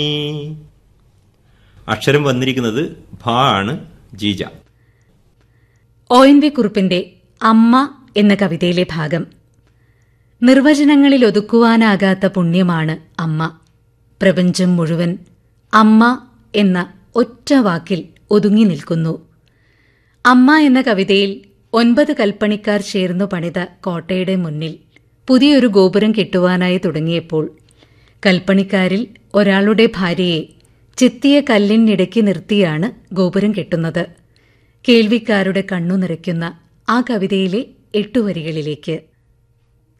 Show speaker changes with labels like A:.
A: അക്ഷരം വന്നിരിക്കുന്നത് ഭ ആണ് ജീജ
B: ഒ എൻ വി കുറുപ്പിന്റെ അമ്മ എന്ന കവിതയിലെ ഭാഗം നിർവചനങ്ങളിൽ ഒതുക്കുവാനാകാത്ത പുണ്യമാണ് അമ്മ പ്രപഞ്ചം മുഴുവൻ അമ്മ എന്ന ഒറ്റ വാക്കിൽ ഒതുങ്ങി നിൽക്കുന്നു അമ്മ എന്ന കവിതയിൽ ഒൻപത് കൽപ്പണിക്കാർ ചേർന്നു പണിത കോട്ടയുടെ മുന്നിൽ പുതിയൊരു ഗോപുരം കെട്ടുവാനായി തുടങ്ങിയപ്പോൾ കൽപ്പണിക്കാരിൽ ഒരാളുടെ ഭാര്യയെ ചെത്തിയ കല്ലിനിടയ്ക്ക് നിർത്തിയാണ് ഗോപുരം കെട്ടുന്നത് കേൾവിക്കാരുടെ കണ്ണു നിറയ്ക്കുന്ന ആ കവിതയിലെ എട്ടുവരികളിലേക്ക്